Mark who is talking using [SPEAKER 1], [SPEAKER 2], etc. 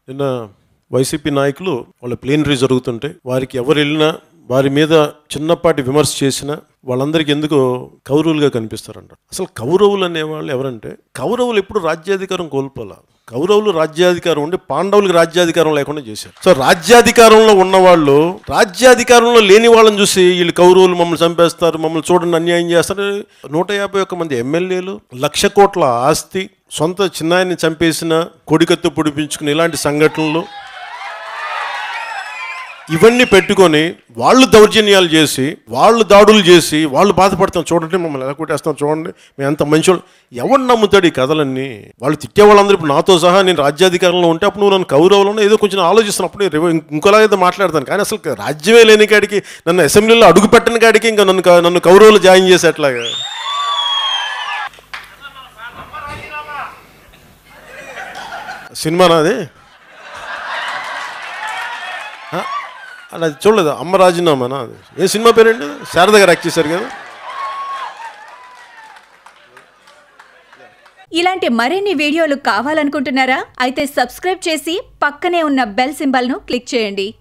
[SPEAKER 1] నిన్న వైసీపీ నాయకులు వాళ్ళ ప్లేనరీ జరుగుతుంటే వారికి ఎవరు వెళ్ళినా వారి మీద చిన్నపాటి విమర్శ చేసినా వాళ్ళందరికీ ఎందుకు కౌరవులుగా కనిపిస్తారంట అసలు కౌరవులు అనేవాళ్ళు ఎవరంటే కౌరవులు ఎప్పుడు రాజ్యాధికారం కోల్పోలా కౌరవులు రాజ్యాధికారం ఉండి పాండవులకు రాజ్యాధికారం లేకుండా చేశారు సో రాజ్యాధికారంలో ఉన్నవాళ్ళు రాజ్యాధికారంలో లేని వాళ్ళని చూసి వీళ్ళు కౌరవులు మమ్మల్ని చంపేస్తారు మమ్మల్ని చూడండి అన్యాయం చేస్తారు నూట యాభై ఒక్క మంది ఎమ్మెల్యేలు లక్ష కోట్ల ఆస్తి సొంత చిన్నాయన్ని చంపేసిన కొడికత్తు పొడిపించుకుని ఇలాంటి సంఘటనలు ఇవన్నీ పెట్టుకొని వాళ్ళు దౌర్జన్యాలు చేసి వాళ్ళు దాడులు చేసి వాళ్ళు బాధపడతాం చూడండి మమ్మల్ని ఎలా కొట్టేస్తాం చూడండి మేము ఎంత మంచి ఎవరు నమ్ముతాడు ఈ కథలన్నీ వాళ్ళు తిట్టే వాళ్ళందరూ ఇప్పుడు నాతో సహా నేను రాజ్యాధికారంలో ఉంటే అప్పుడు నువ్వు నన్ను కౌరవులను ఏదో కొంచెం ఆలోచిస్తున్నప్పుడు రివ- ఇంకోలా ఏదో మాట్లాడతాను కానీ అసలు రాజ్యమే లేని కాడికి నన్ను అసెంబ్లీలో అడుగు పెట్టని కాడికి ఇంకా నన్ను క- నన్ను కౌరవులు జాయిన్ చేసి అట్లాగా సినిమా నాది ఆ, అలా చూడలేదు అమ్మ రాజీనామానా అది ఏ సినిమా పేరేంటి శారద గారు యాక్ట్ చేశారు కదా
[SPEAKER 2] ఇలాంటి మరిన్ని వీడియోలు కావాలనుకుంటున్నారా అయితే సబ్స్క్రైబ్ చేసి పక్కనే ఉన్న బెల్ సింబల్ను క్లిక్ చేయండి